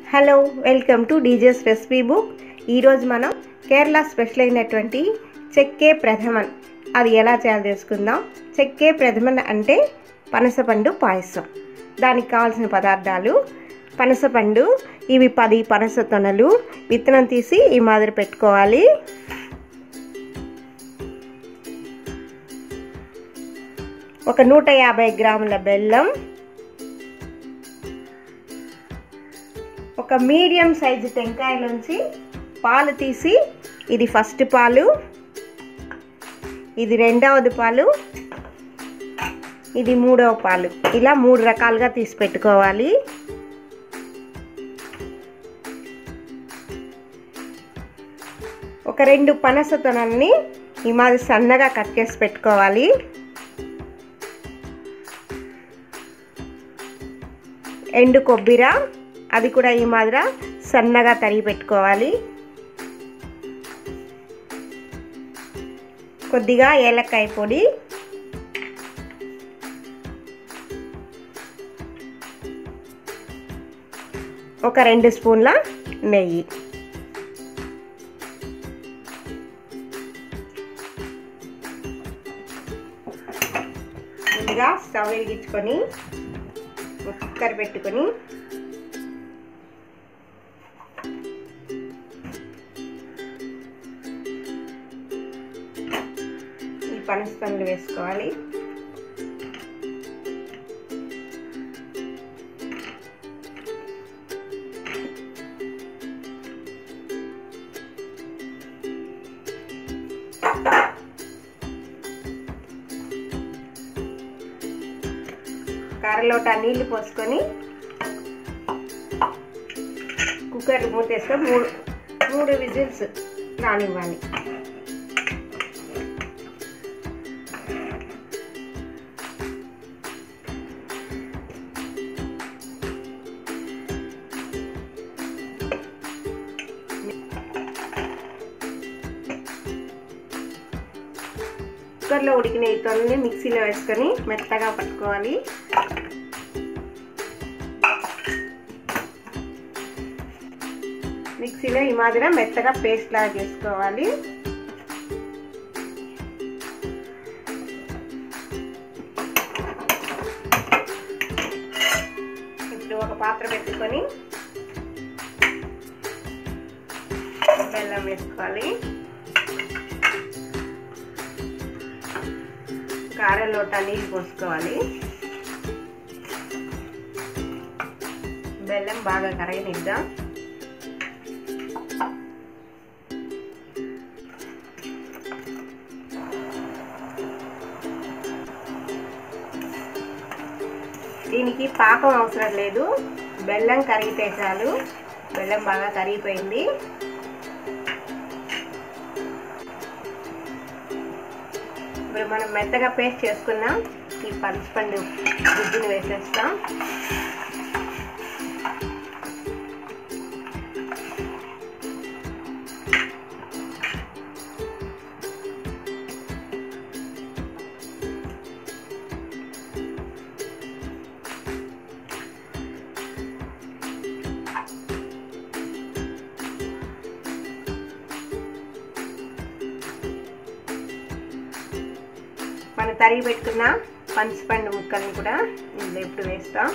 hello welcome to DJ's recipe book ఈరోజు మనం Kerala special అయినటువంటి చెక్కే ప్రథమన్ అది ఎలా చేయాలో తెలుసుకుందాం చెక్కే ప్రథమన్ అంటే పనసపండు పాయసం దానికి కావాల్సిన పదార్థాలు పనసపండు ఇవి పది పనస తొనలు విత్తనం తీసి ఈ మాదిరి పెట్టుకోవాలి ఒక నూట యాభై గ్రాముల బెల్లం ఒక మీడియం సైజు టెంకాయలోంచి పాలు తీసి ఇది ఫస్ట్ పాలు ఇది రెండవది పాలు ఇది మూడవ పాలు ఇలా మూడు రకాలుగా తీసి పెట్టుకోవాలి ఒక రెండు పనస తొనల్ని ఈ మాది సన్నగా కట్ చేసి పెట్టుకోవాలి ఎండు కొబ్బరి అది కూడా ఈ మాదిర సన్నగా తరిగి పెట్టుకోవాలి కొద్దిగా ఏలక్కాయ పొడి ఒక రెండు స్పూన్ల నెయ్యి ముందుగా స్టవ్ వెలిగించుకొని కుక్కర్ పెట్టుకొని ఈ పనసపండ్లు వేసుకోవాలి కర్రలోట నీళ్లు పోసుకొని కుక్కర్ మూతేస్తే మూడు మూడు విజిల్స్ రానివ్వాలి కుక్కర్లో ఉడికిన ఈ తొలని మిక్సీలో వేసుకొని మెత్తగా పట్టుకోవాలి మిక్సీలో ఈ మాదిరి మెత్తగా పేస్ట్ లాగా చేసుకోవాలి ఇప్పుడు ఒక పాత్ర పెట్టుకొని బెల్లం వేసుకోవాలి కారం లోట నీళ్ళు పోసుకోవాలి బెల్లం బాగా కరగనిద్దాం దీనికి పాకం అవసరం లేదు బెల్లం కరిగితే చాలు బెల్లం బాగా కరిగిపోయింది ఇప్పుడు మనం మెత్తగా పేస్ట్ చేసుకున్నాం ఈ పనసపండు గుజ్జుని వేసేస్తాం మనం తరిగి పెట్టుకున్న పనసపండు ముక్కల్ని కూడా ఇందులో ఇప్పుడు వేస్తాం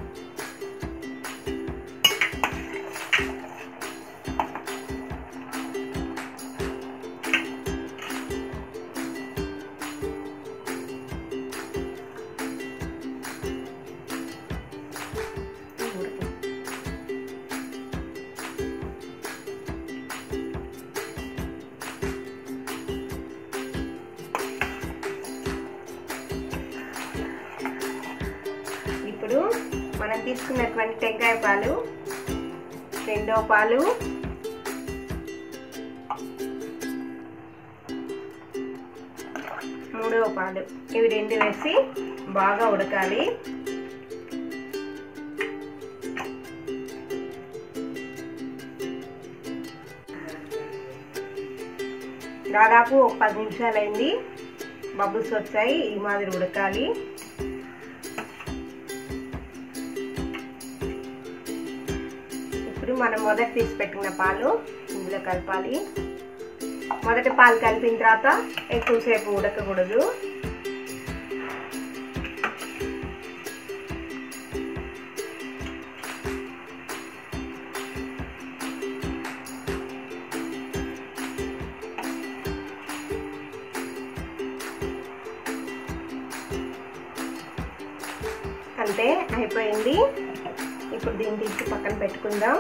ఇప్పుడు మనం తీసుకున్నటువంటి టెంకాయ పాలు రెండో పాలు మూడవ పాలు ఇవి రెండు వేసి బాగా ఉడకాలి దాదాపు ఒక పది నిమిషాలు అయింది బబుల్స్ వచ్చాయి ఈ మాదిరి ఉడకాలి ఇప్పుడు మనం మొదట తీసి పెట్టుకున్న పాలు ఇందులో కలపాలి మొదట పాలు కలిపిన తర్వాత ఎక్కువసేపు ఉడకకూడదు అంతే అయిపోయింది ఇప్పుడు దీన్ని తీసి పక్కన పెట్టుకుందాం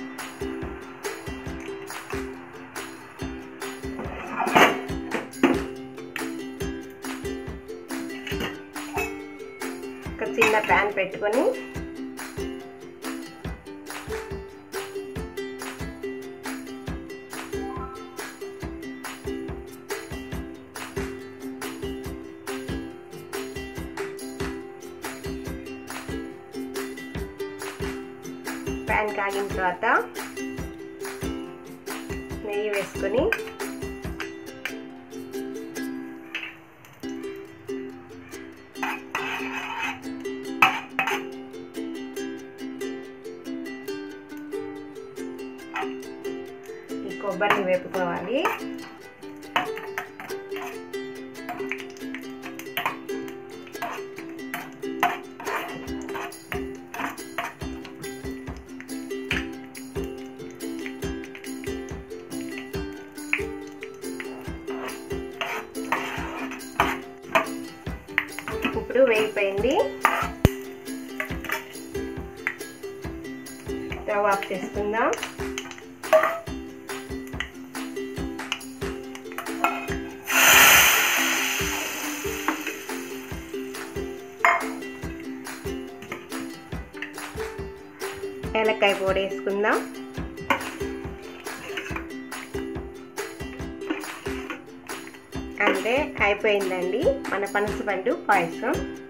ఒక చిన్న ప్యాన్ పెట్టుకొని ప్యాన్ కాగిన తర్వాత నెయ్యి వేసుకొని ఈ కొబ్బరిని వేపుకోవాలి ఇప్పుడు వేగిపోయింది స్టవ్ ఆఫ్ చేసుకుందాం ఏలక్కాయ పొడి వేసుకుందాం అంటే అయిపోయిందండి మన పనసపండు పాయసం